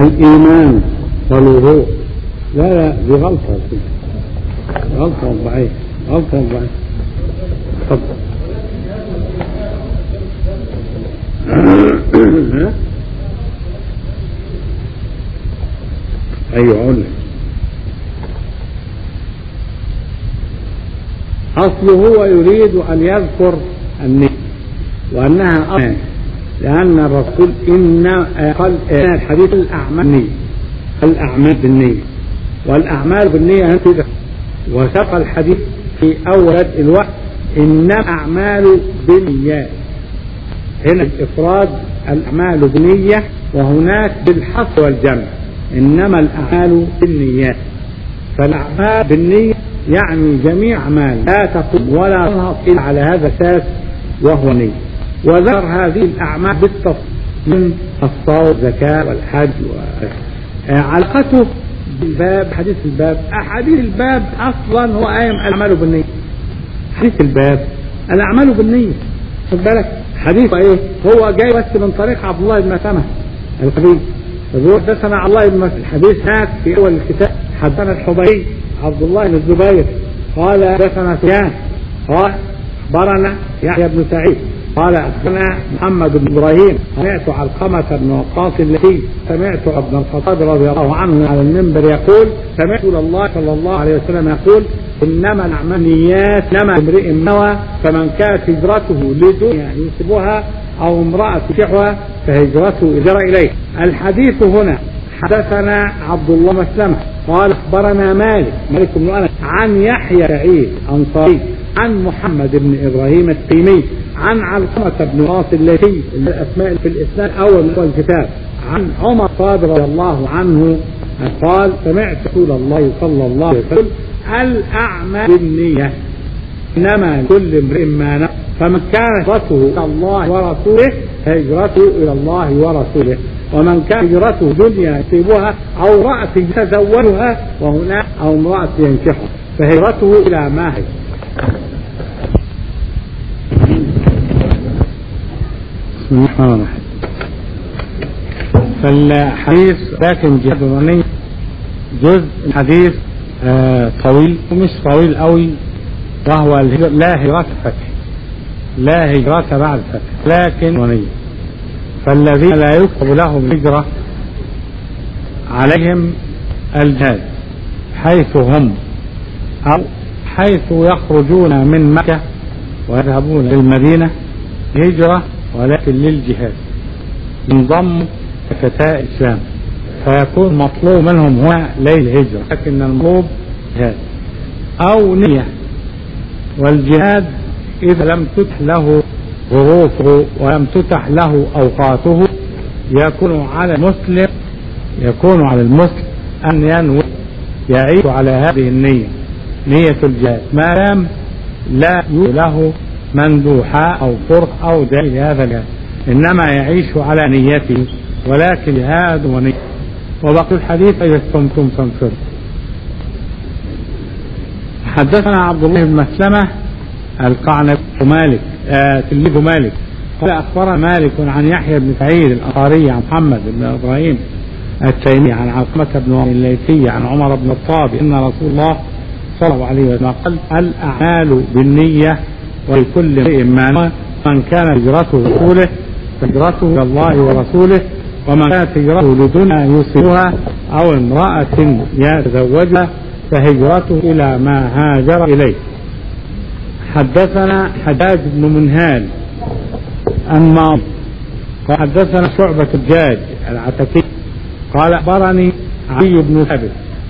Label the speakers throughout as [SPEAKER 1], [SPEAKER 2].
[SPEAKER 1] الإيمان والوضوء لا لا دي غلطة دي. غلطة ضعيف غلطة ضعيف تفضل ها؟ ايوه اقول لك اصله هو يريد ان يذكر النية وانها أصل لان الرسول ان قال إن الحديث الاعمال نية الاعمال بالنية والاعمال بالنية هنتج وساق الحديث في اول الوقت انما الاعمال بالنيات هنا الافراد الاعمال بالنية وهناك بالحصر والجمع انما الاعمال بالنيات فالاعمال بالنية يعني جميع اعمال لا تقوم ولا تنهض الا على هذا الاساس وهو النية وذكر هذه الاعمال بالتفصيل من الصوم والزكاة والحج و... علاقته بالباب حديث الباب احاديث الباب اصلا هو قايم الاعمال بالنية حديث الباب الاعمال بالنية خد بالك حديث ايه هو جاي بس من طريق عبد الله بن مسلمة الحبيب فبيقول حدثنا عبد الله بن مسلمة الحديث هناك في اول الكتاب حدثنا الحبيب عبد الله بن الزبير قال حدثنا سفيان قال اخبرنا يحيى بن سعيد قال اخبرنا محمد بن ابراهيم سمعت علقمة بن وقاص التي سمعت ابن الخطاب رضي الله عنه على المنبر يقول سمعت رسول الله صلى الله عليه وسلم يقول انما الاعمال نيات انما امرئ نوى فمن كانت هجرته لدنيا ينسبها او امرأة تنكحها فهجرته هجر اليه الحديث هنا حدثنا عبد الله مسلمة قال اخبرنا مالك مالك بن انس عن يحيى سعيد انصاري عن محمد بن ابراهيم التيمي عن علقمة بن راس الليثي الاسماء في الاسلام اول الكتاب عن عمر صادق رضي الله عنه قال سمعت رسول الله صلى الله عليه وسلم الاعمال بالنية انما كل امرئ ما نوى فمن كان هجرته الى الله ورسوله فهجرته الى الله ورسوله ومن كان هجرته دنيا يصيبها او امرأة يتزوجها وهناك او امرأة ينكحها فهجرته الى ما هي بسم الله الرحمن الرحيم فالحديث لكن جهاد الغني جزء حديث آه طويل ومش طويل قوي وهو الهجر لا هجرة فتح لا هجرة بعد فتح لكن غنية فالذين لا يكتب لهم هجرة عليهم الجهاد حيث هم أو حيث يخرجون من مكة ويذهبون للمدينة هجرة ولكن للجهاد ينضموا كفتاء الإسلام فيكون مطلوب منهم هنا ليل هجرة لكن المطلوب جهاد أو نية والجهاد إذا لم تتح له ظروفه ولم تتح له أوقاته يكون على المسلم يكون على المسلم أن ينوي يعيش على هذه النية نية الجهاد ما دام لا له مندوحة أو فرق أو دليل هذا الجهاد إنما يعيش على نيته ولكن جهاد ونية وبقي الحديث إذا استمتم فانفروا حدثنا عبد الله بن مسلمة القعنب مالك آه تلميذ مالك قال أخبرنا مالك عن يحيى بن سعيد الأنصاري عن محمد بن إبراهيم التيمي عن علقمة بن الليثي عن عمر بن الخطاب إن رسول الله صلى الله عليه وسلم قال الأعمال بالنية ولكل امرئ ما نوى من كان هجرته رسوله فهجرته إلى الله ورسوله ومن كانت هجرته لدنيا يوصلها أو امرأة يتزوجها فهجرته إلى ما هاجر إليه حدثنا حجاج بن منهال أما قال حدثنا شعبة الجاج العتكي قال أخبرني علي بن ثابت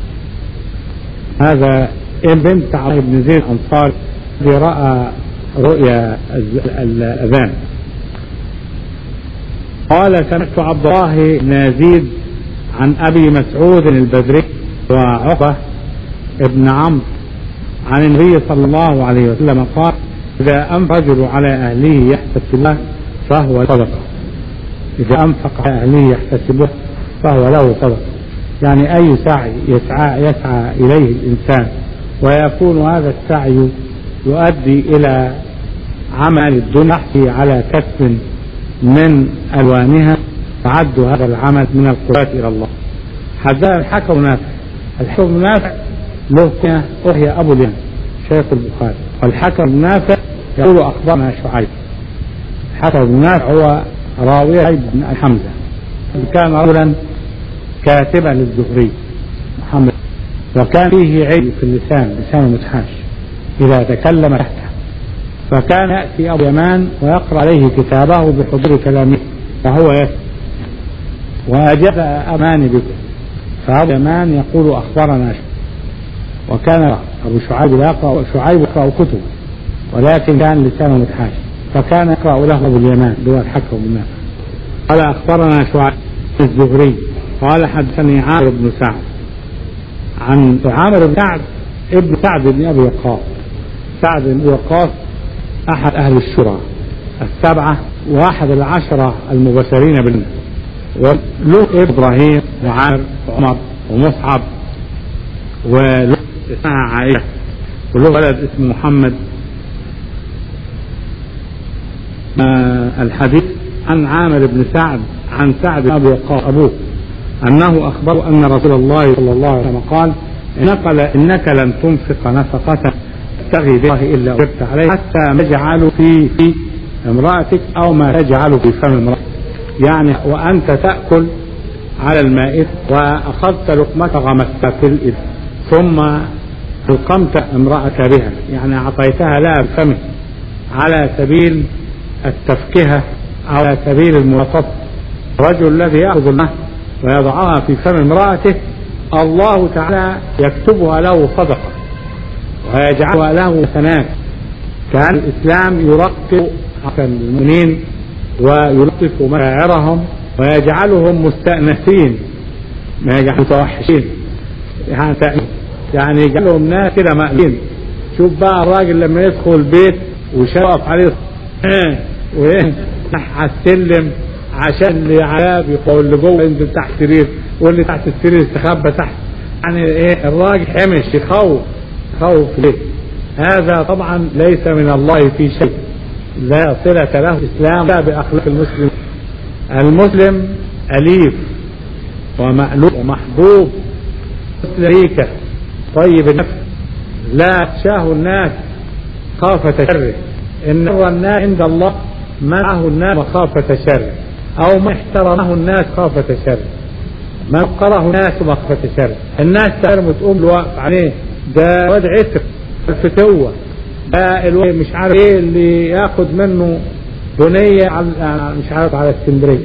[SPEAKER 1] هذا بنت علي بن زيد الأنصاري الذي رأى رؤيا الأذان قال سمعت عبد الله بن يزيد عن أبي مسعود البدري وعقبة ابن عمرو عن النبي صلى الله عليه وسلم قال إذا أنفق رجل على أهله يحتسبه فهو صدقة إذا أنفق على أهله يحتسبه فهو له صدقة يعني أي سعي يسعى, يسعى إليه الإنسان ويكون هذا السعي يؤدي إلى عمل الدنيا على كسب من ألوانها فعد هذا العمل من القربات إلى الله حدثنا الحكم نافع الحكم نافع له وهي أبو اليمن شيخ البخاري والحكم نافع يقول أخبرنا شعيب حكم نافع هو راوي عيد بن حمزة كان رجلا كاتبا للزهري محمد وكان فيه عيب في اللسان لسان متحاش إذا تكلم تحته فكان يأتي أبو يمان ويقرأ عليه كتابه بحضور كلامه فهو يسمع وأجاب أماني بكم فأبو يمان يقول أخبرنا وكان أبو شعيب لا يقرأ شعيب يقرأ كتب ولكن كان لسانه متحاش فكان يقرأ له أبو اليمان دون الحكم بالنافع قال أخبرنا شعيب الزهري قال حدثني عامر بن سعد عن عامر بن سعد ابن سعد بن أبي وقاص سعد بن أبي وقاص أحد أهل الشورى السبعة واحد العشرة المبشرين بالجنة وله إبراهيم وعامر وعمر ومصعب وله اسمها عائشة وله ولد اسمه محمد آه الحديث عن عامر بن سعد عن سعد بن أبي وقاص أبوه أنه أخبر أن رسول الله صلى الله عليه وسلم قال نقل إنك لن تنفق نفقة تبتغي بها إلا أجبت عليه حتى ما تجعل في في امرأتك أو ما تجعل في فم امرأتك يعني وأنت تأكل على المائدة وأخذت لقمة غمستها في الإذ ثم ألقمت امرأة بها يعني أعطيتها لها بفمه على سبيل التفكهة أو على سبيل الملاطفة الرجل الذي يأخذ المهر ويضعها في فم امرأته الله تعالى يكتبها له صدقة ويجعلها له حسنات كان الإسلام يرقق المؤمنين ويلطف مشاعرهم ويجعلهم مستأنسين ما يجعل متوحشين يعني يعني يجعلهم ناس كده مألين شوف بقى الراجل لما يدخل البيت ويشوف عليه وايه على السلم عشان اللي على يقول اللي جوه ينزل تحت السرير واللي تحت السرير يستخبى تحت يعني ايه الراجل حمش يخوف خوف ليه هذا طبعا ليس من الله في شيء لا صلة له الإسلام لا بأخلاق المسلم المسلم أليف ومألوف ومحبوب مسلم طيب النفس لا يخشاه الناس خافة شره إن شر الناس عند الله منعه الناس مخافة شره أو ما احترمه الناس خافة شره ما وقره الناس مخافة شره الناس تعلم تقوم له واقف عليه ده واد عسر الفتوة ده الواد مش عارف ايه اللي ياخد منه بنية على مش عارف على اسكندرية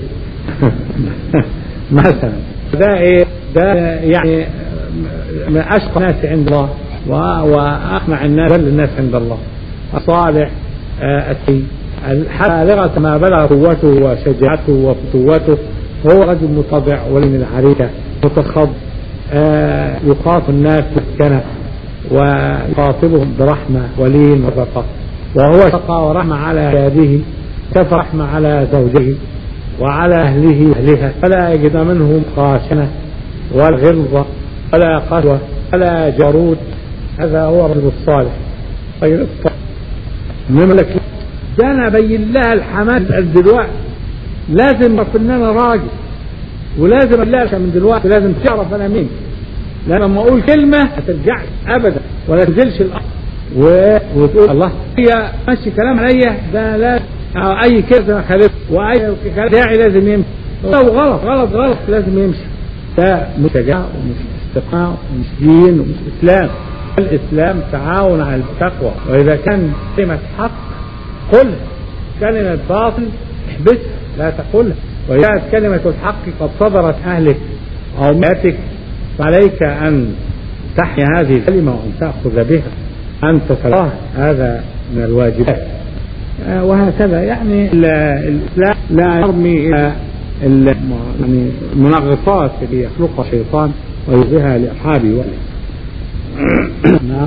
[SPEAKER 1] مثلا ده ايه ده يعني من اشقى الناس عند الله واقنع الناس بل الناس عند الله صالح السيد بالغة ما بلغ قوته وشجاعته وفتوته هو رجل متضع ولم العريكة متخض آه يخاف الناس مسكنه ويخاطبهم برحمة ولين ورقة وهو شقى ورحمة على عباده كف رحمة على زوجه وعلى أهله وأهلها فلا يجد منهم خاشنة ولا غلظة ولا قسوة ولا جارود هذا هو الرجل الصالح غير الصالح مملك ده انا ابين لها الحماس دلوقتي لازم اعرف ان انا راجل ولازم الاقيها من دلوقتي لازم تعرف انا مين لما اقول كلمه ما ترجعش ابدا ولا تنزلش الارض و... وتقول الله هي ماشي كلام عليا ده لا اي كلمه خالف واي كلام داعي لازم يمشي لو غلط غلط غلط لازم يمشي ده مش شجاعه ومش استقامه ومش دين ومش اسلام الاسلام تعاون على التقوى واذا كان كلمه حق قل كلمه باطل احبسها لا تقولها وإذا كانت كلمة الحق قد صدرت أهلك أو ماتك فعليك أن تحيا هذه الكلمة وأن تأخذ بها أن تصلها هذا من الواجبات وهكذا يعني الإسلام لا يرمي إلى يعني المنغصات اللي يخلقها الشيطان ويلغيها لأصحابه وأهله نعم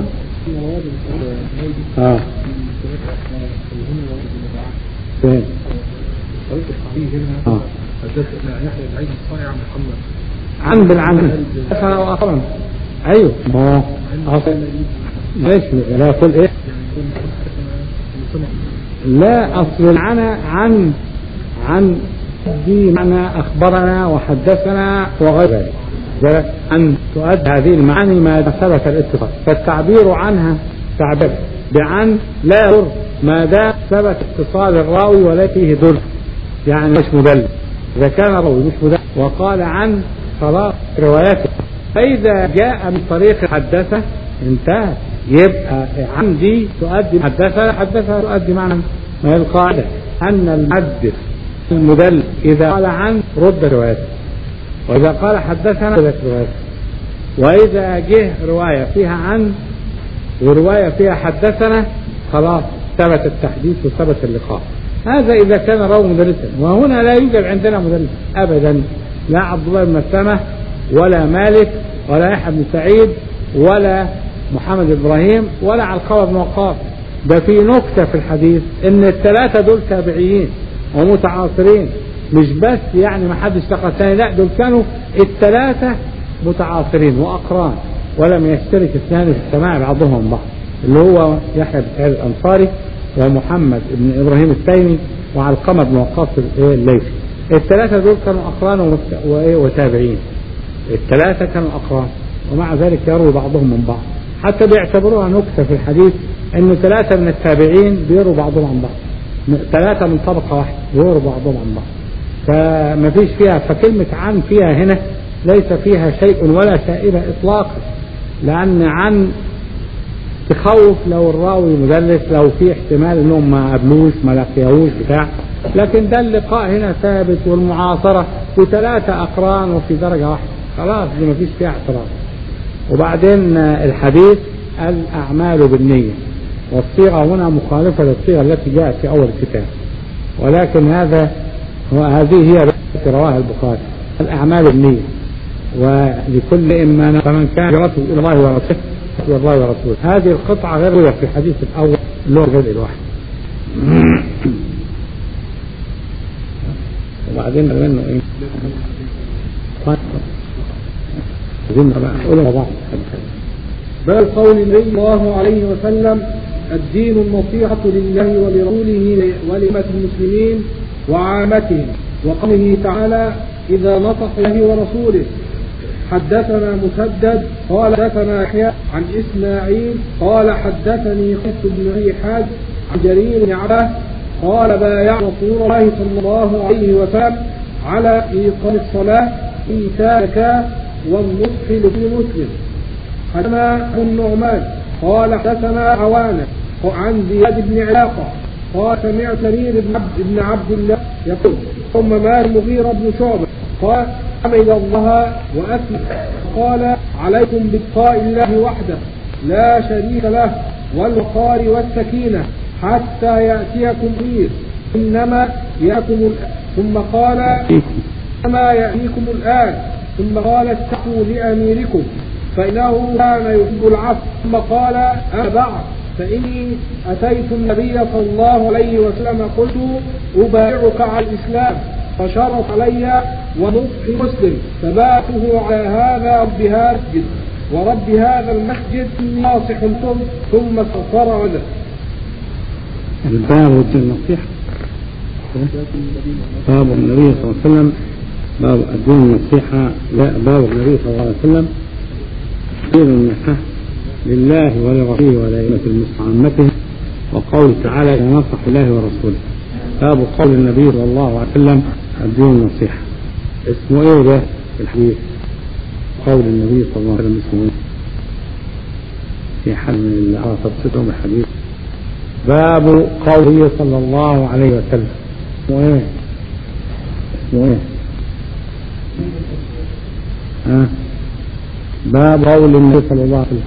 [SPEAKER 1] اه فين
[SPEAKER 2] اه يحيى العيد الصائع عن محمد
[SPEAKER 1] عن بالعن اخرا ايوه ما ليش لا يقول ايه لا اصل العنى عن عن دي معنى أخبرنا وحدثنا وغير ذلك ذلك أن تؤدي هذه المعاني ما ثبت الاتصال فالتعبير عنها تعبير بعن لا يضر ما دام ثبت اتصال الراوي ولا فيه دل يعني مش مدلل إذا كان راوي مش مدلل وقال عن خلاص رواياته فإذا جاء من طريق حدثه انتهى يبقى عن دي تؤدي حدثها حدثها تؤدي معنى ما هي القاعدة أن المحدث المدلل إذا قال عن رد روايته وإذا قال حدثنا ردت روايته وإذا جه رواية فيها عن ورواية فيها حدثنا خلاص ثبت التحديث وثبت اللقاء هذا إذا كان راوي مدلسا وهنا لا يوجد عندنا مدلس أبدا لا عبد الله بن مسلمة ولا مالك ولا يحيى بن سعيد ولا محمد إبراهيم ولا علقمة بن وقاص ده في نكتة في الحديث إن الثلاثة دول تابعيين ومتعاصرين مش بس يعني ما حدش لقى الثاني لا دول كانوا الثلاثة متعاصرين وأقران ولم يشترك اثنان في السماع بعضهم بعض اللي هو يحيى بن سعيد الأنصاري ومحمد بن إبراهيم التيمي وعلقمة بن وقاص الليثي الثلاثة دول كانوا أقران وتابعين الثلاثة كانوا أقران ومع ذلك يروي بعضهم من بعض حتى بيعتبروها نكتة في الحديث أنه ثلاثة من التابعين بيروا بعضهم عن بعض ثلاثة من طبقة واحدة بيروا بعضهم عن بعض فما فيش فيها فكلمة عن فيها هنا ليس فيها شيء ولا شائبة إطلاقا لأن عن تخوف لو الراوي مدلس لو في احتمال انهم ما قابلوش ما لقياهوش بتاع لكن ده اللقاء هنا ثابت والمعاصرة وثلاثة أقران وفي درجة واحدة خلاص دي ما فيش فيها اعتراض وبعدين الحديث الأعمال بالنية والصيغة هنا مخالفة للصيغة التي جاءت في أول الكتاب ولكن هذا وهذه هي التي رواها البخاري الأعمال بالنية ولكل إما فمن كان هجرته إلى الله ورسوله إلى الله ورسوله هذه القطعة غير وردت في الحديث الأول اللي هو الجزء الواحد وبعدين منه إيه؟ عايزين بقى قولوا بعض
[SPEAKER 2] بل قول النبي صلى الله عليه وسلم الدين النصيحة لله ولرسوله ولأمة المسلمين وعامتهم وقوله تعالى إذا نطق الله ورسوله حدثنا مسدد قال حدثنا يحيى عن إسماعيل قال حدثني قيس بن أبي حاج عن جرير بن عباه قال بايع رسول الله صلى الله عليه وسلم على إيقاظ الصلاة إيتاء الزكاة والنصح لكل مسلم حدثنا أبو النعمان قال حدثنا عوانة عن زياد بن علاقة قال سمعت سرير بن عبد, بن عبد الله يقول ثم مات المغيرة بن شعبة قال حمد الله وأثنى قال عليكم باتقاء الله وحده لا شريك له والوقار والسكينة حتى يأتيكم خير إنما يأتيكم ثم قال إنما يأتيكم الآن ثم قال اتقوا لأميركم فإنه كان يحب العفو ثم قال أما بعد فإني أتيت النبي صلى الله عليه وسلم قلت أبايعك على الإسلام فشرط علي ونصح مسلم فباته على هذا رب هذا المسجد ورب هذا المسجد ناصح ثم ثم استغفر له
[SPEAKER 1] الباب النصيحة باب النبي صلى الله عليه وسلم باب الدين النصيحة لا باب النبي صلى الله عليه وسلم دين النصيحة لله ولرسوله ولأئمة المسلمين وقول تعالى إذا نصح الله ورسوله باب قول النبي صلى الله عليه وسلم الدين النصيحة اسمه ايه ده في الحديث قول النبي صلى الله عليه وسلم اسمه ايه في حال من اللي تبسطهم الحديث باب قوله صلى الله عليه وسلم اسمه ايه اسمه ايه ها باب قول النبي صلى الله عليه وسلم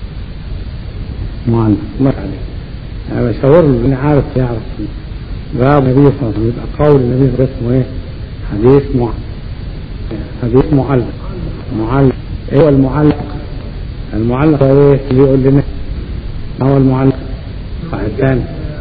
[SPEAKER 1] معلم الله عليه انا بشاور له اللي عارف يعرف باب النبي صلى الله عليه وسلم يبقى قول النبي صلى الله عليه وسلم اسمه ايه حديث معلق حديث معلق معلق ايه هو المعلق المعلق هو ايه اللي يقول لنا ما هو المعلق واحد ثاني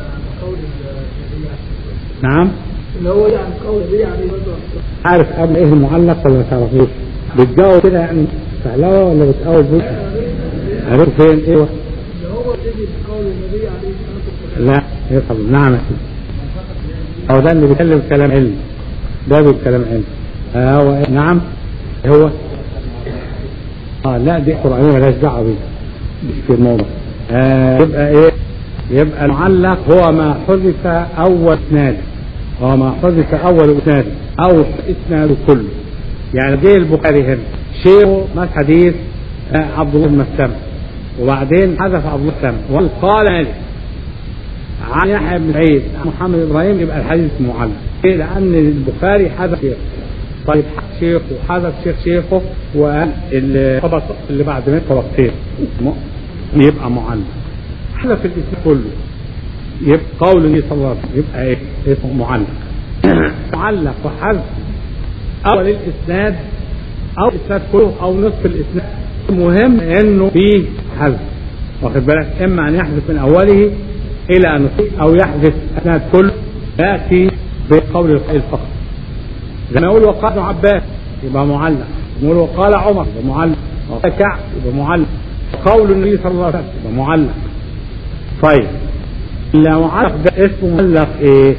[SPEAKER 1] نعم
[SPEAKER 2] اللي هو يعني قول النبي عليه
[SPEAKER 1] عارف قبل ايه المعلق ولا ما تعرفوش بتجاوب كده يعني فعلاوه ولا بتقاوب بيه عرفت فين ايه
[SPEAKER 2] اللي هو تجي قول النبي عليه الصلاه والسلام
[SPEAKER 1] لا يفهم نعم يا سيدي هو ده اللي بيتكلم كلام علمي ده بالكلام علم آه هو إيه؟ نعم هو اه لا دي قرآنية ملهاش دعوة بيه في الموضوع آه يبقى ايه يبقى المعلق هو ما حذف اول اسناد هو ما حذف اول اسناد او اسناد كله يعني جه البخاري هنا شيخه ما حديث آه عبد الله بن مسلم وبعدين حذف عبد الله بن مسلم وقال مالك عن يحيى بن سعيد عن محمد ابراهيم يبقى الحديث معلق ليه؟ لان البخاري حذف شيخه طيب حذف شيخه وحذف شيخ شيخه وقال الطبق اللي بعد من طبقتين يبقى معلق حذف الاسم كله يبقى قول النبي صلى الله عليه وسلم يبقى ايه اسمه معلق معلق وحذف اول الاسناد او الاسناد كله او نصف الاسناد المهم انه فيه حذف واخد بالك اما ان يحذف من اوله الى ان او يحذف الاسناد كله ياتي بقول القائل فقط زي ما يقول وقال ابن عباس يبقى معلق يقول وقال عمر يبقى معلق وقال كعب يبقى معلق قول النبي صلى الله عليه وسلم يبقى معلق طيب المعلق ده اسمه معلق ايه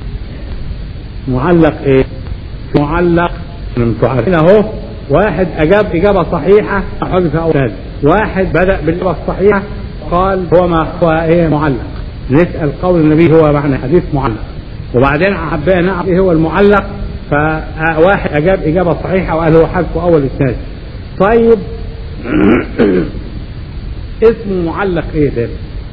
[SPEAKER 1] معلق ايه معلق انتوا عارفين اهو واحد اجاب اجابه صحيحه حذف اول واحد بدا بالاجابه الصحيحه قال هو ما هو ايه معلق نسال قول النبي هو معنى حديث معلق وبعدين حبينا نعرف ايه هو المعلق فواحد اجاب اجابه صحيحه وقال هو حذف اول اسناد طيب اسمه معلق ايه ده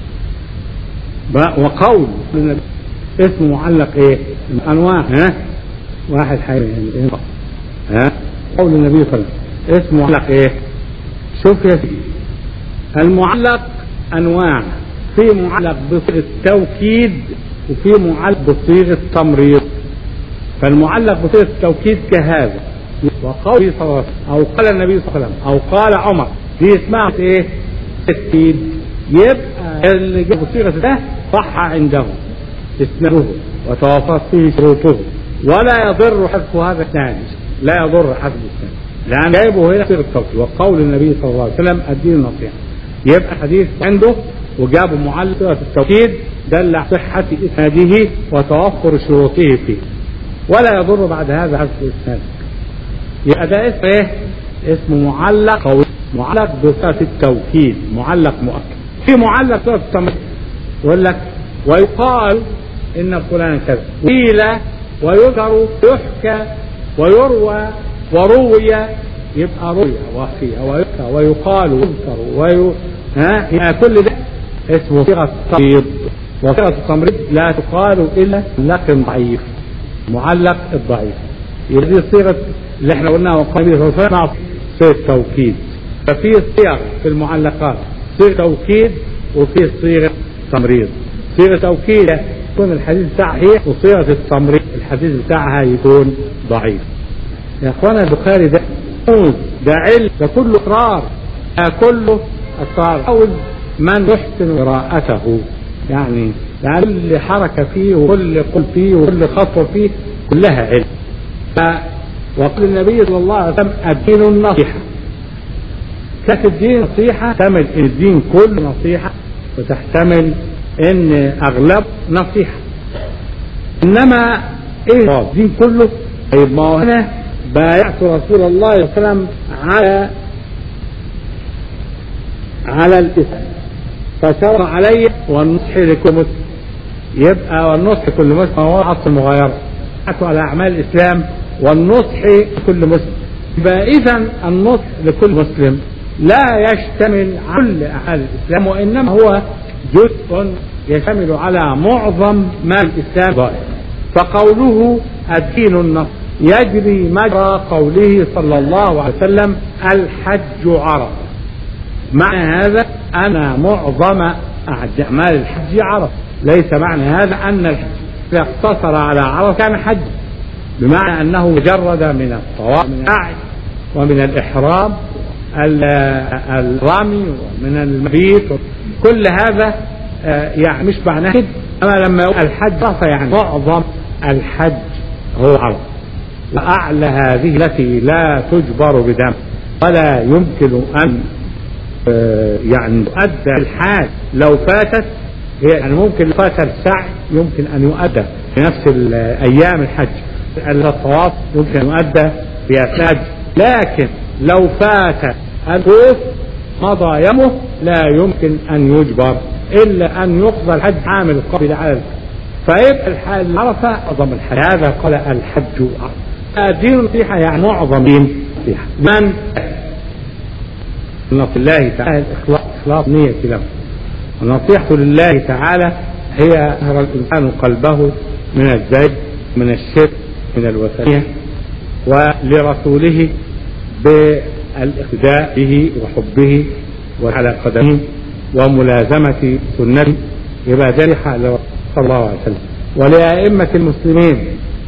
[SPEAKER 1] وقول النبي اسمه معلق ايه انواع ها واحد حي يعني ها قول النبي صلى الله عليه وسلم اسمه معلق ايه شوف يا سيدي المعلق انواع في معلق بصيغه التوكيد وفي معلق بصيغه التمريض فالمعلق بصيغه التوكيد كهذا وقول صلى الله عليه وسلم او قال النبي صلى الله عليه وسلم او قال عمر دي اسمها ايه التوكيد يبقى اللي جاب بصيغه ده صح عنده اسناده وتوافرت فيه شروطه ولا يضر حذف هذا الثاني لا يضر حذف الثاني لأن جايبه هنا صيغة التوكيد وقول النبي صلى الله عليه وسلم الدين النصيحة يبقى حديث عنده وجابه معلق صيغة التوكيد دل على صحة إسناده وتوفر شروطه فيه ولا يضر بعد هذا حذف الإسناد يبقى ده اسم ايه؟ اسمه معلق قوي معلق بصيغة التوكيد معلق مؤكد في معلق صيغة التمريض يقول لك ويقال ان فلان كذا قيل ويذكر يحكى ويروى وروي يبقى روي وفي ويحكى ويقال ويذكر وي ها يبقى كل ده اسمه صيغه التمريض وصيغه التمريض لا تقال الا معلق ضعيف معلق الضعيف يبقى دي الصيغه اللي احنا قلناها وقال النبي صلى الله عليه وسلم مع صيغه توكيد ففي صيغ في المعلقات صيغه توكيد وفي صيغه تمريض صيغه توكيد يكون الحديث بتاعها صحيح وصيغه التمريض الحديث بتاعها يكون ضعيف يا اخوانا البخاري ده ده علم ده كله اقرار ده كله اسرار عاوز من يحسن قراءته يعني يعني كل حركه فيه وكل قول فيه وكل خطوه فيه كلها علم ف وقال النبي صلى الله عليه وسلم الدين النصيحه كانت الدين نصيحه تحتمل ان الدين كله نصيحه وتحتمل ان اغلب نصيحه انما ايه الدين كله طيب ما هو هنا بايعت رسول الله صلى الله عليه وسلم على على الاسلام فشرع علي والنصح لكل مسلم يبقى والنصح لكل مسلم هو عصر المغايرة على أعمال الإسلام والنصح لكل مسلم يبقى إذا النصح لكل مسلم لا يشتمل على كل أعمال الإسلام وإنما هو جزء يشتمل على معظم ما الإسلام ظاهر فقوله الدين النصر يجري مجرى قوله صلى الله عليه وسلم الحج عرفه معنى هذا أن معظم أعمال الحج عرفة ليس معنى هذا أن الحج إذا اقتصر على عرفة كان حج بمعنى أنه مجرد من الطواف من السعي ومن الإحرام الرمي ومن المبيت كل هذا يعني مش معناه كده أما لما يقول الحج عرفة يعني معظم الحج هو عرفة وأعلى هذه التي لا تجبر بدم ولا يمكن أن يعني يؤدى الحاج لو فاتت هي يعني ممكن لو فات السعي يمكن ان يؤدى في نفس ايام الحج الطواف يمكن يؤدى بأسناد لكن لو فات الوقوف مضى يمه لا يمكن أن يجبر إلا أن يقضى الحج عامل القبل على الحج فيبقى الحال عرفة أعظم الحج هذا قال الحج الدين النصيحة يعني معظم دين النصيحة من نص الله تعالى الإخلاص إخلاص نية له والنصيحة لله تعالى هي أهر الإنسان قلبه من الزيد من الشرك من الوثنية ولرسوله بالاقتداء به وحبه وعلى قدمه وملازمة سنته يبقى ذلك صلى الله عليه وسلم ولأئمة المسلمين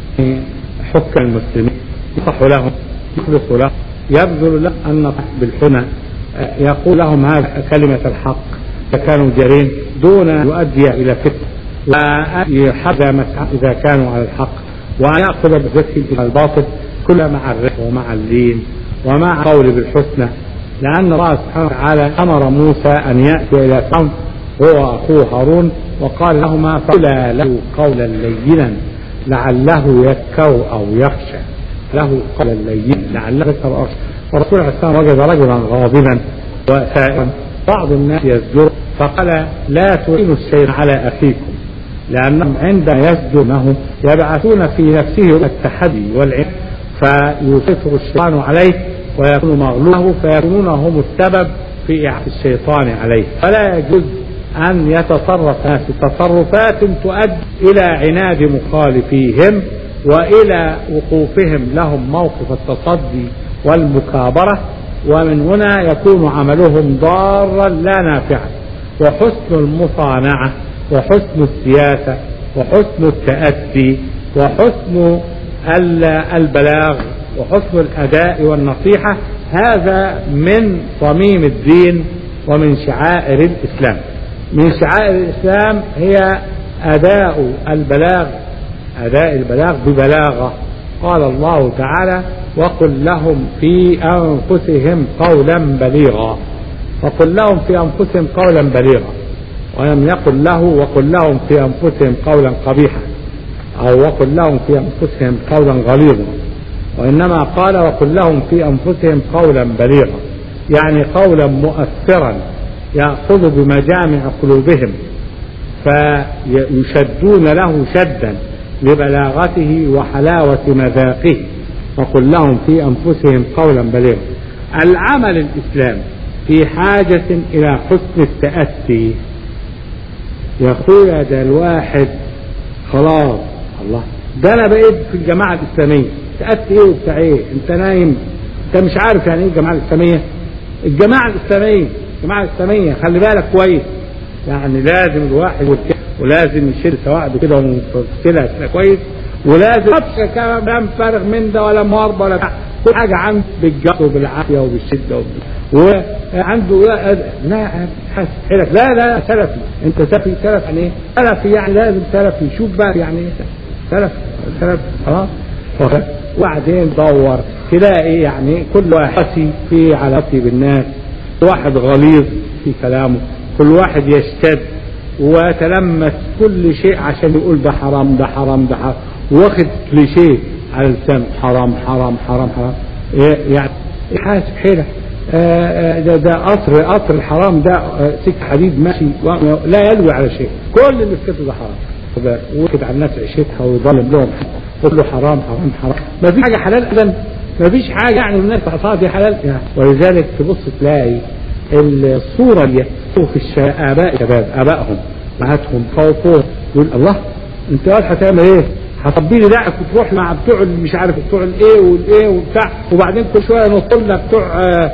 [SPEAKER 1] حكم المسلمين يصح لهم يخلص لهم يبذل لهم النصح بالحنى يقول لهم هذا كلمة الحق كانوا جارين دون أن يؤدي إلى فتنة ويحذى مسعى إذا كانوا على الحق وأن يأخذ بذكر إلى الباطل كل مع الرفق ومع اللين ومع قول بالحسنى لأن الله سبحانه وتعالى أمر موسى أن يأتي إلى فرعون هو أخوه هارون وقال لهما فقولا له قولا لينا لعله يذكر أو يخشى له قولا لينا لعله يذكر أو يخشى والرسول عليه السلام وجد رجلا غاضبا وسائرا بعض الناس يزجر فقال لا تعينوا الشيء على أخيكم لأنهم عندما يسجنه يبعثون في نفسه التحدي والعلم فيسيطر الشيطان عليه ويكون مغلوبه فيكونون هم السبب في إعادة الشيطان عليه فلا يجوز أن يتصرف الناس تصرفات تؤدي إلى عناد مخالفيهم وإلى وقوفهم لهم موقف التصدي والمكابرة ومن هنا يكون عملهم ضارا لا نافعا وحسن المصانعة وحسن السياسة وحسن التأسي وحسن البلاغ وحسن الأداء والنصيحة هذا من صميم الدين ومن شعائر الإسلام من شعائر الإسلام هي أداء البلاغ أداء البلاغ ببلاغة قال الله تعالى وقل لهم في أنفسهم قولا بليغا وقل لهم في أنفسهم قولا بليغا ولم يقل له وقل لهم في أنفسهم قولا قبيحا أو وقل لهم في أنفسهم قولا غليظا وإنما قال وقل لهم في أنفسهم قولا بليغا يعني قولا مؤثرا يأخذ بمجامع قلوبهم فيشدون له شدا لبلاغته وحلاوة مذاقه وقل لهم في أنفسهم قولا بليغا العمل الإسلام في حاجة إلى حسن التأتي يا أخويا ده الواحد خلاص الله ده أنا بقيت في الجماعة الإسلامية تأتي إيه وبتاع إيه أنت نايم أنت مش عارف يعني إيه الجماعة الإسلامية الجماعة الإسلامية الجماعة الإسلامية خلي بالك كويس يعني لازم الواحد ولازم يشيل سواء كده ومفصلها كده كويس ولازم ما كلام فارغ من ده ولا مهاربة ولا كل حاجة عنده بالجد وبالعافية وبالشدة وبال... وعنده لا لا حلك لا لا سلفي انت سلفي سلف يعني ايه؟ سلفي يعني لازم سلفي شوف بقى يعني ايه سلف سلف خلاص وبعدين دور تلاقي يعني كل واحد في علاقته بالناس واحد غليظ في كلامه كل واحد يشتد ويتلمس كل شيء عشان يقول ده حرام ده حرام ده حرام واخد كليشيه على لسانه حرام حرام حرام حرام يعني حاسب حيلة ده ده قطر قطر الحرام ده سك حديد ماشي لا يلوي على شيء كل اللي في كده ده حرام وكد على الناس عيشتها ويظلم لهم كله حرام حرام حرام ما فيش حاجه حلال ابدا ما فيش حاجه يعني الناس تعطاها دي حلال يعني ولذلك تبص تلاقي الصوره دي في الشباب اباء شباب ابائهم معاتهم خوفهم يقول الله انت قال هتعمل ايه؟ هتطبي لي دقك وتروح مع بتوع مش عارف بتوع الايه والايه وبتاع وبعدين كل شويه ينط لنا بتوع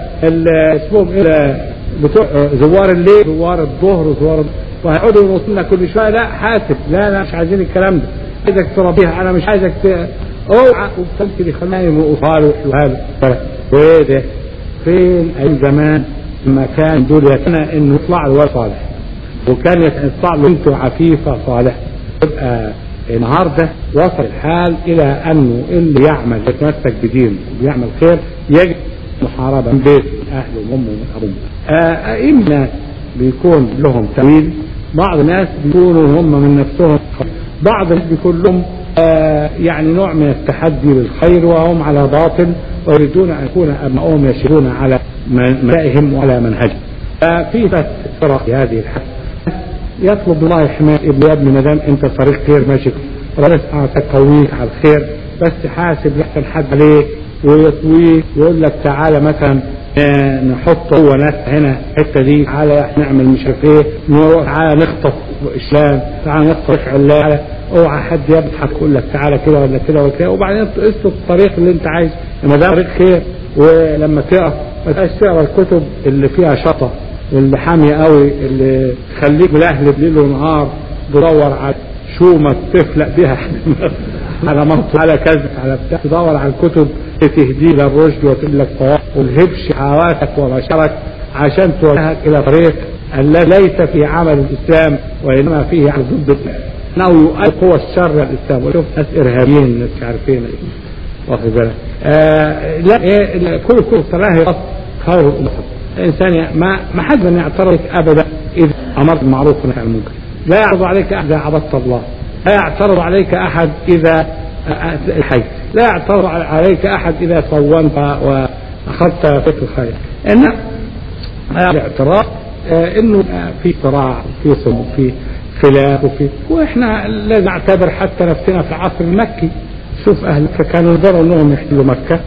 [SPEAKER 1] اسمهم ايه بتوع زوار الليل زوار الظهر زوار وهيقعدوا ينطوا لنا كل شويه لا حاسب لا لا مش عايزين الكلام ده عايزك تربيها انا مش عايزك ت... اوعى وبتمسك يخليني وقالوا وهذا وايه ده فين اي زمان لما كان دول يتمنى انه يطلع له صالح وكان يطلع له بنت عفيفه صالحه تبقى النهارده وصل الحال الى انه اللي يعمل يتمسك بدينه ويعمل خير يجب محاربه من بيت اهله وامه وابوه ائمه ناس بيكون لهم تأويل بعض الناس بيكونوا هم من نفسهم بعض الناس بيكون لهم آه يعني نوع من التحدي للخير وهم على باطل ويريدون ان يكون ابنائهم يسيرون على مبدئهم وعلى منهجهم. ففي ثلاث فرق في هذه الحالة يطلب الله حماية ابن يا ابني ما دام انت طريق خير ماشي ربنا يقويك على الخير بس حاسب يحصل حد عليك ويطويك ويقول لك تعالى مثلا آه نحط هو ناس هنا الحته دي تعالى نعمل مش عارف ايه تعالى نخطف اسلام تعالى نخطف علاه اوعى حد يضحك يقول لك تعالى كده ولا كده ولا كده وبعدين اسلك الطريق اللي انت عايزه ما ده طريق خير ولما تقرا ما تبقاش تقرا الكتب اللي فيها شطه واللي حاميه قوي اللي تخليك ملهلب ليل ونهار تدور على شومة تفلق بيها على منطق على كذب على بتاع تدور على الكتب تهدي للرشد وتقول لك طواف والهبش حواسك وبشرك عشان توجهك الى طريق الذي ليس في عمل الاسلام وانما فيه عن ضد انه يؤدي قوى الشر الاسلام وشوف ناس ارهابيين مش عارفين واخد بالك آه لا إيه كل كل صلاه خير الامور الانسان ما ما حد من يعترض ابدا اذا امرت بالمعروف ونهى عن المنكر لا يعرض عليك احد اذا عبدت الله لا يعترض عليك احد اذا الحي لا يعترض عليك احد اذا صونت واخذت فكر الخير ان الاعتراض انه في صراع في صمود في خلاف وفي واحنا لا نعتبر حتى نفسنا في العصر المكي شوف اهل مكه كانوا يقدروا انهم يحتلوا مكه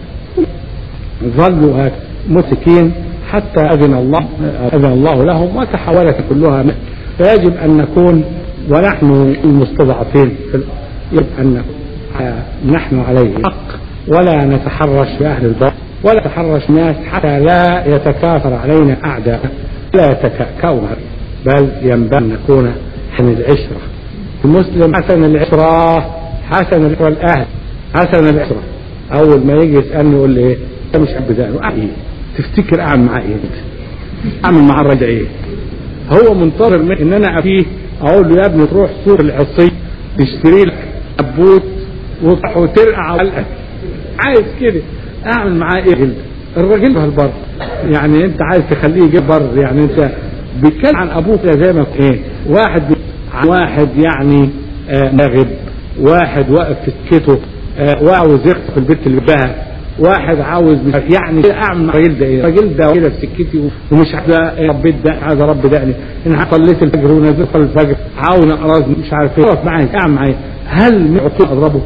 [SPEAKER 1] ظلوا مسكين حتى اذن الله اذن الله لهم وتحولت كلها مكة. فيجب ان نكون ونحن المستضعفين في الارض يجب ان نكون نحن عليه حق ولا نتحرش باهل الباطل ولا نتحرش الناس حتى لا يتكاثر علينا اعداء لا يتكاكون بل ينبغي ان نكون حسن العشره المسلم حسن العشره حسن العشره الاهل حسن العشره اول ما يجي يسالني يقول لي ايه انت مش اب ده ايه تفتكر اعمل معاه ايه اعمل معاه الرجع ايه هو منتظر من ان انا افيه اقول له يا ابني تروح سوق العصي تشتري لك عبوت وترقع علقه عايز كده اعمل معاه ايه جلد الراجل في البر يعني انت عايز تخليه يجيب بر يعني انت بيتكلم عن ابوك زي ما ايه واحد عن واحد يعني آه ناغب واحد واقف في سكته آه وعاوز يخطف البنت اللي بيحبها واحد عاوز يعني اعمل الراجل ده ايه؟ الراجل ده كده في سكتي ومش عايز ربيت ده عايز اربي دقني انا صليت الفجر ونزلت الفجر عاوز اقراز مش عارف ايه اقف معايا اعمل معايا هل من عقول اضربه؟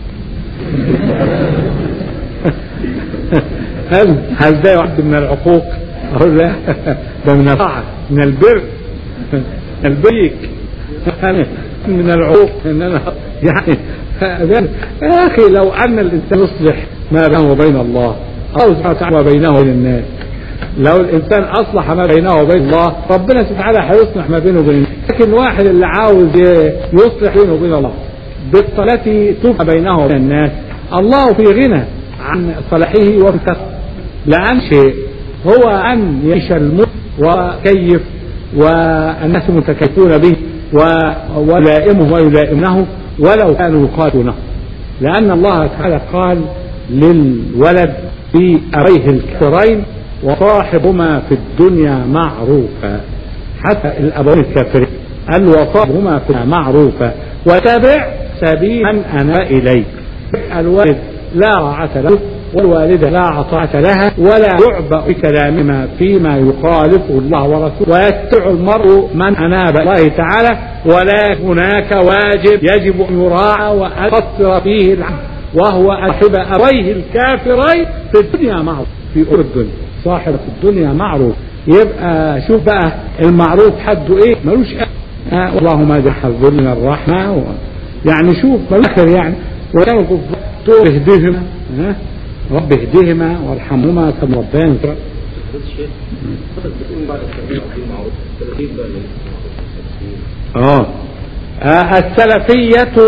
[SPEAKER 1] هل هل ده يعد من العقوق؟ اقول لا ده من الطاعه من البر البيك من العقوق ان انا يعني يا اخي لو ان الانسان يصلح ما بينه وبين الله الله سبحانه وتعالى وبينه وبين الناس لو الانسان اصلح ما بينه وبين الله ربنا سبحانه وتعالى هيصلح ما بينه وبين الناس لكن واحد اللي عاوز يصلح بينه وبين الله بالصلاة التي تبقى بينه وبين الناس الله في غنى عن صلاحه وفي لأن شيء هو أن يعيش الملك وكيف والناس متكيفون به ويلائمه ويلائمونه ولو كانوا يقاتلونه لأن الله تعالى قال للولد في أبيه الكفرين وصاحبهما في الدنيا معروفا حتى الأبوين الكافرين قال وصاحبهما في الدنيا معروفا وتابع سبيل من أنا إليك الوالد لا رعاة له والوالدة لا عطاء لها ولا يعبأ بكلامهما فيما يخالف الله ورسوله ويتبع المرء من أناب الله تعالى ولا هناك واجب يجب أن يراعى وأن يقصر فيه العبد وهو أحب أبويه الكافرين في الدنيا معروف في أمور الدنيا صاحب في الدنيا معروف يبقى شوف بقى المعروف حده ايه ملوش آه اللهم اجعل ذلنا الرحمة و... يعني شوف بالاخر يعني وكانوا كفار اهدهما ها رب اهدهما وارحمهما كما ربيان اه السلفية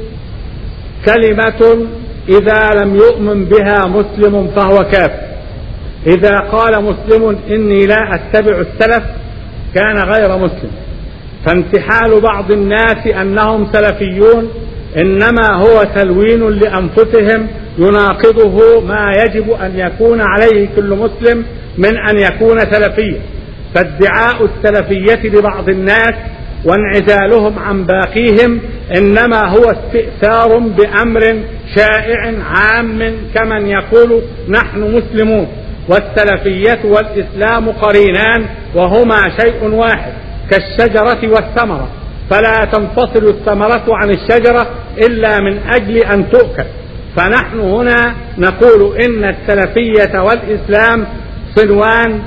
[SPEAKER 1] كلمة إذا لم يؤمن بها مسلم فهو كافر إذا قال مسلم إني لا أتبع السلف كان غير مسلم فانتحال بعض الناس أنهم سلفيون إنما هو تلوين لأنفسهم يناقضه ما يجب أن يكون عليه كل مسلم من أن يكون سلفيا فادعاء السلفية لبعض الناس وانعزالهم عن باقيهم إنما هو استئثار بأمر شائع عام كمن يقول نحن مسلمون والسلفية والإسلام قرينان وهما شيء واحد كالشجرة والثمرة فلا تنفصل الثمرة عن الشجرة إلا من أجل أن تؤكل فنحن هنا نقول إن السلفية والإسلام صنوان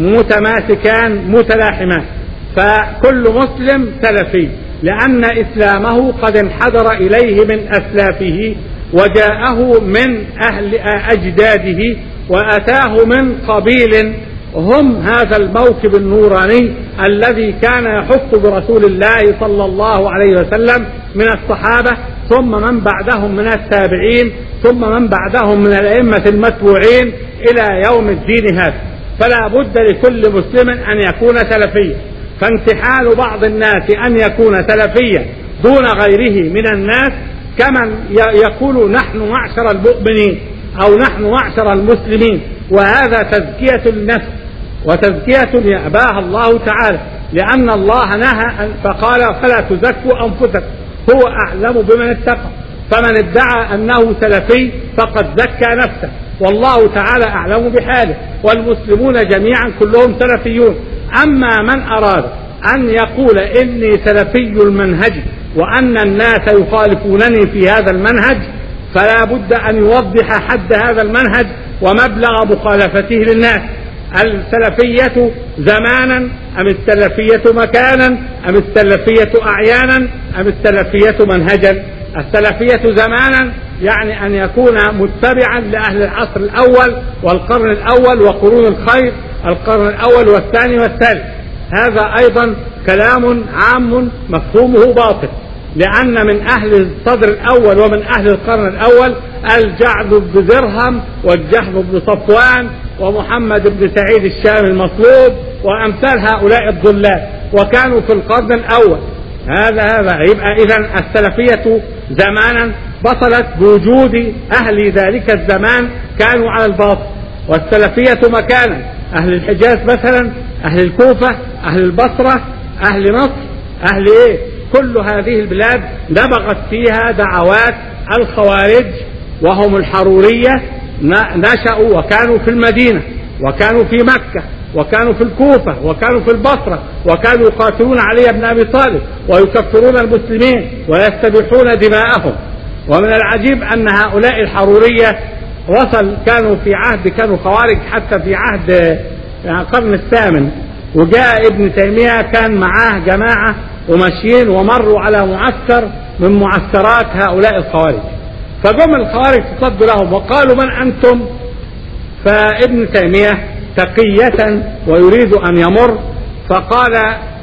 [SPEAKER 1] متماسكان متلاحمان فكل مسلم سلفي لأن إسلامه قد انحدر إليه من أسلافه وجاءه من أهل أجداده وأتاه من قبيل هم هذا الموكب النوراني الذي كان يحط برسول الله صلى الله عليه وسلم من الصحابة ثم من بعدهم من التابعين ثم من بعدهم من الأئمة المتبوعين إلى يوم الدين هذا فلا بد لكل مسلم أن يكون سلفيا فانتحال بعض الناس أن يكون سلفيا دون غيره من الناس كمن يقول نحن معشر المؤمنين أو نحن معشر المسلمين وهذا تزكية النفس وتزكية يأباها الله تعالى لأن الله نهى فقال فلا تزكوا أنفسكم هو أعلم بمن اتقى فمن ادعى أنه سلفي فقد زكى نفسه والله تعالى أعلم بحاله والمسلمون جميعا كلهم سلفيون أما من أراد أن يقول إني سلفي المنهج وأن الناس يخالفونني في هذا المنهج فلا بد أن يوضح حد هذا المنهج ومبلغ مخالفته للناس السلفية زمانا أم السلفية مكانا أم السلفية أعيانا أم السلفية منهجا السلفية زمانا يعني أن يكون متبعا لأهل العصر الأول والقرن الأول وقرون الخير القرن الأول والثاني والثالث هذا أيضا كلام عام مفهومه باطل لأن من أهل الصدر الأول ومن أهل القرن الأول الجعد بن درهم والجهل بن صفوان ومحمد بن سعيد الشامي المصلوب وأمثال هؤلاء الضلال وكانوا في القرن الأول هذا هذا يبقى إذا السلفية زمانا بطلت بوجود أهل ذلك الزمان كانوا على الباطل والسلفية مكانا أهل الحجاز مثلا أهل الكوفة أهل البصرة أهل مصر أهل إيه كل هذه البلاد نبغت فيها دعوات الخوارج وهم الحرورية نشأوا وكانوا في المدينة وكانوا في مكة وكانوا في الكوفة وكانوا في البصرة وكانوا يقاتلون علي بن أبي طالب ويكفرون المسلمين ويستبيحون دماءهم ومن العجيب أن هؤلاء الحرورية وصل كانوا في عهد كانوا خوارج حتى في عهد القرن الثامن وجاء ابن تيمية كان معاه جماعة وماشيين ومروا على معسكر من معسكرات هؤلاء الخوارج فجم الخوارج تصدوا لهم وقالوا من أنتم فابن تيمية تقية ويريد أن يمر فقال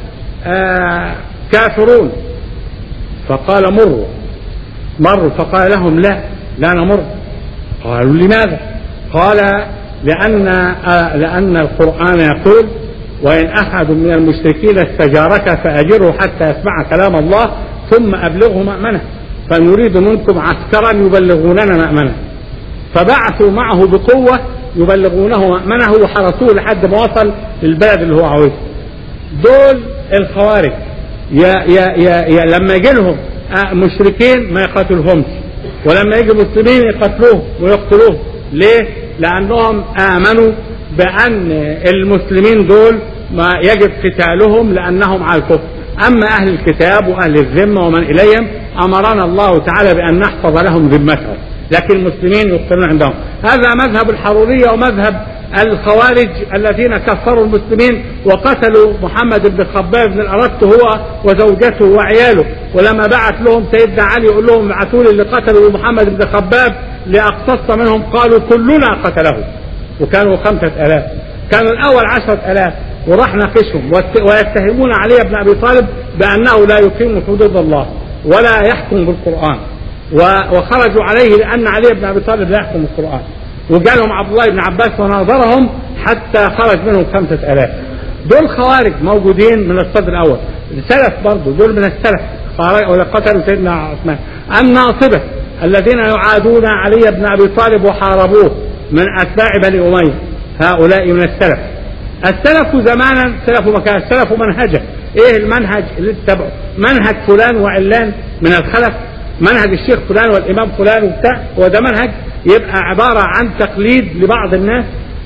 [SPEAKER 1] آه كافرون فقال مروا مروا فقال لهم لا لا نمر قالوا لماذا قال لأن آه لأن القرآن يقول وإن أحد من المشركين استجارك فأجره حتى يسمع كلام الله ثم أبلغه مأمنه فنريد منكم عسكرا يبلغوننا مأمنه فبعثوا معه بقوة يبلغونه مأمنه وحرسوه لحد ما وصل للبلد اللي هو عاوزه دول الخوارج يا يا يا, يا لما يجي لهم مشركين ما يقاتلهمش ولما يجي مسلمين يقتلوهم ويقتلوهم ليه؟ لأنهم آمنوا بأن المسلمين دول ما يجب قتالهم لأنهم على الكفر أما أهل الكتاب وأهل الذمة ومن إليهم أمرنا الله تعالى بأن نحفظ لهم ذمتهم لكن المسلمين يقتلون عندهم هذا مذهب الحرورية ومذهب الخوارج الذين كفروا المسلمين وقتلوا محمد بن خباب بن الأرت هو وزوجته وعياله ولما بعث لهم سيدنا علي يقول لهم ابعثوا لي اللي قتلوا محمد بن خباب لأقتص منهم قالوا كلنا قتله وكانوا خمسة ألاف كانوا الأول عشرة ألاف وراح ناقشهم ويتهمون علي بن أبي طالب بأنه لا يقيم حدود الله ولا يحكم بالقرآن وخرجوا عليه لأن علي بن أبي طالب لا يحكم القرآن وجالهم عبد الله بن عباس وناظرهم حتى خرج منهم خمسة ألاف دول خوارج موجودين من الصدر الأول السلف برضه دول من السلف قتلوا سيدنا عثمان الناصبة الذين يعادون علي بن أبي طالب وحاربوه من أتباع بني أمية هؤلاء من السلف السلف زمانا سلف مكان السلف منهجا ايه المنهج اللي تتبعه منهج فلان وعلان من الخلف منهج الشيخ فلان والامام فلان وبتاع هو ده منهج يبقى عباره عن تقليد لبعض الناس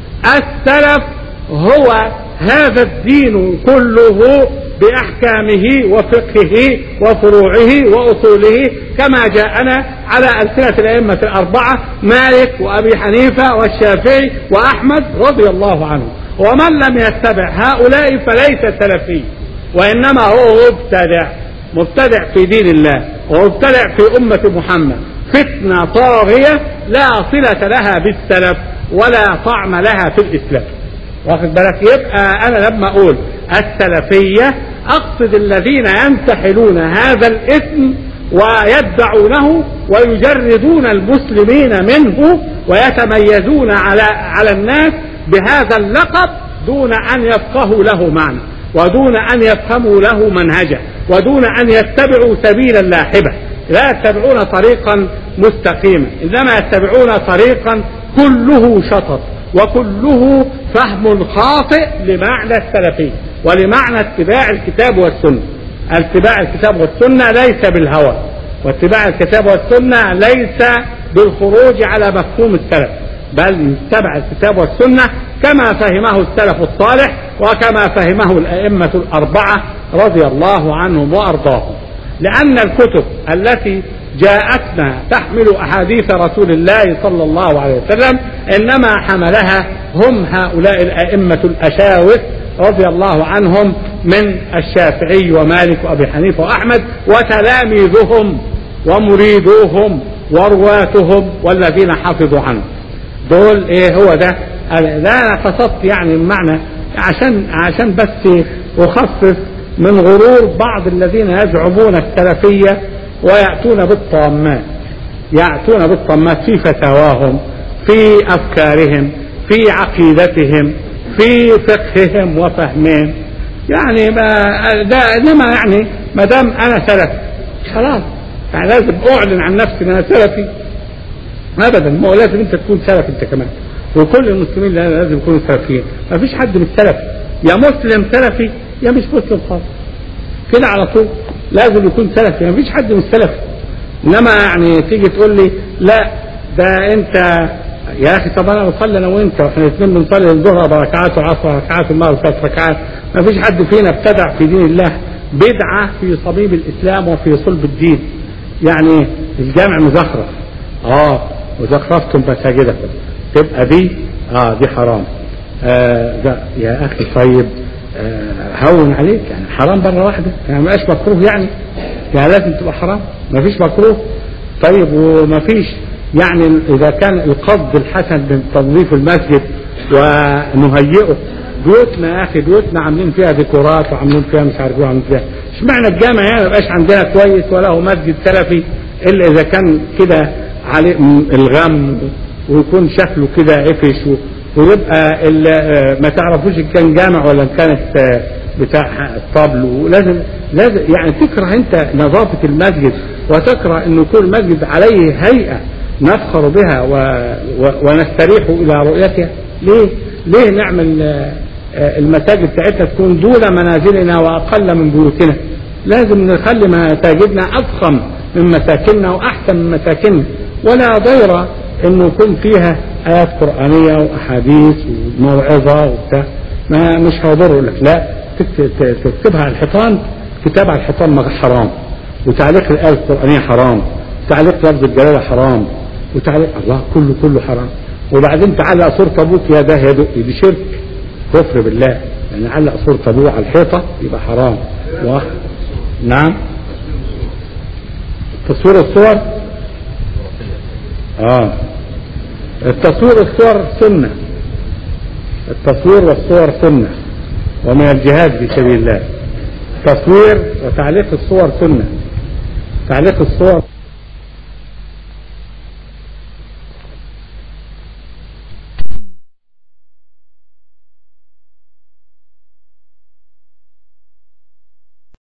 [SPEAKER 1] السلف هو هذا الدين كله بأحكامه وفقهه وفروعه وأصوله كما جاءنا على ألسنة الأئمة الأربعة مالك وأبي حنيفة والشافعي وأحمد رضي الله عنهم ومن لم يتبع هؤلاء فليس سلفي وإنما هو مبتدع مبتدع في دين الله ومبتدع في أمة محمد فتنة طاغية لا صلة لها بالسلف ولا طعم لها في الإسلام واخد بالك يبقى أنا لما أقول السلفية أقصد الذين ينتحلون هذا الاسم ويدعونه ويجردون المسلمين منه ويتميزون على على الناس بهذا اللقب دون أن يفقهوا له معنى ودون أن يفهموا له منهجا ودون أن يتبعوا سبيلا لاحبا لا يتبعون طريقا مستقيما إنما يتبعون طريقا كله شطط وكله فهم خاطئ لمعنى السلفية ولمعنى اتباع الكتاب والسنة اتباع الكتاب والسنة ليس بالهوى واتباع الكتاب والسنة ليس بالخروج على مفهوم السلف بل يتبع الكتاب والسنة كما فهمه السلف الصالح وكما فهمه الأئمة الأربعة رضي الله عنهم وأرضاهم لأن الكتب التي جاءتنا تحمل أحاديث رسول الله صلى الله عليه وسلم إنما حملها هم هؤلاء الأئمة الأشاوس رضي الله عنهم من الشافعي ومالك وأبي حنيفة وأحمد وتلاميذهم ومريدوهم ورواتهم والذين حفظوا عنه دول ايه هو ده ده انا قصدت يعني المعنى عشان عشان بس اخفف من غرور بعض الذين يزعمون السلفيه ويأتون بالطامات يأتون بالطامات في فتاواهم في أفكارهم في عقيدتهم في فقههم وفهمهم يعني ما ده انما يعني ما دام انا سلفي خلاص يعني لازم اعلن عن نفسي ان انا سلفي ابدا ما هو لازم انت تكون سلفي انت كمان وكل المسلمين لازم يكونوا سلفيين ما فيش حد مش سلفي يا مسلم سلفي يا مش مسلم خالص كده على طول لازم يكون سلفي ما فيش حد مش سلفي انما يعني تيجي تقول لي لا ده انت يا اخي طب انا بصلي انا وانت واحنا الاثنين بنصلي الظهر اربع ركعات وعشر ركعات والمغرب ثلاث ركعات ما فيش حد فينا ابتدع في دين الله بدعه في صميم الاسلام وفي صلب الدين يعني الجامع مزخرف اه وزخرفتم مساجدكم تبقى دي اه دي حرام آه ده يا اخي طيب آه هون عليك يعني حرام مره واحده يعني ما بقاش مكروه يعني يعني لازم تبقى حرام ما فيش مكروه طيب وما فيش يعني اذا كان القصد الحسن من تنظيف المسجد ونهيئه بيوتنا يا اخي بيوتنا عاملين فيها ديكورات وعاملين فيها مش عارف ايه وعاملين فيها اشمعنى الجامع يعني ما يبقاش عندنا كويس ولا هو مسجد سلفي الا اذا كان كده عليه الغم ويكون شكله كده عفش ويبقى ما تعرفوش ان كان جامع ولا ان كانت بتاع الطبل ولازم لازم يعني تكره انت نظافه المسجد وتكره انه يكون المسجد عليه هيئه نفخر بها و... و... ونستريح الى رؤيتها ليه؟ ليه نعمل المساجد بتاعتنا تكون دون منازلنا واقل من بيوتنا؟ لازم نخلي مساجدنا افخم من مساكننا واحسن من مساكننا ولا ضير انه يكون فيها ايات قرانيه واحاديث وموعظه وبتاع ما مش هيضر يقول لك لا تكتبها على الحيطان كتاب على الحيطان حرام وتعليق الايه القرانيه حرام تعليق لفظ الجلاله حرام وتعليق الله كله كله حرام وبعدين تعلق صورة ابوك يا ده يا دق دي شرك كفر بالله يعني علق صورة ابوه على الحيطة يبقى حرام و... نعم تصوير الصور اه التصوير الصور سنة التصوير والصور سنة ومن الجهاد في سبيل الله تصوير وتعليق الصور سنة تعليق الصور